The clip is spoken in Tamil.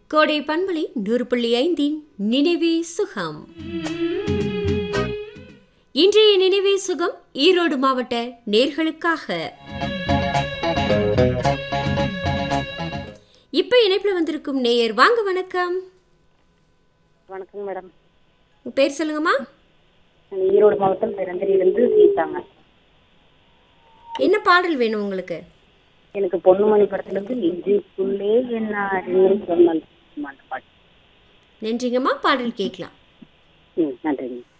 கோடை பண்பலை நூறு புள்ளி ஐந்தின் நினைவே சுகம் இன்றைய நினைவே சுகம் ஈரோடு மாவட்ட நேர்களுக்காக இப்ப இணைப்புல வந்திருக்கும் நேயர் வாங்க வணக்கம் வணக்கம் மேடம் உங்க பேர் சொல்லுங்கம்மா நான் ஈரோடு மாவட்டம் பெருந்தரியிலிருந்து சீதாங்க என்ன பாடல் வேணும் உங்களுக்கு எனக்கு பொண்ணுமணி படத்துலேருந்து நெஞ்சுக்குள்ளே என்ன சொன்னால் அந்த பாட்டு நன்றிங்கம்மா பாடல் கேட்கலாம் ம் நன்றிங்க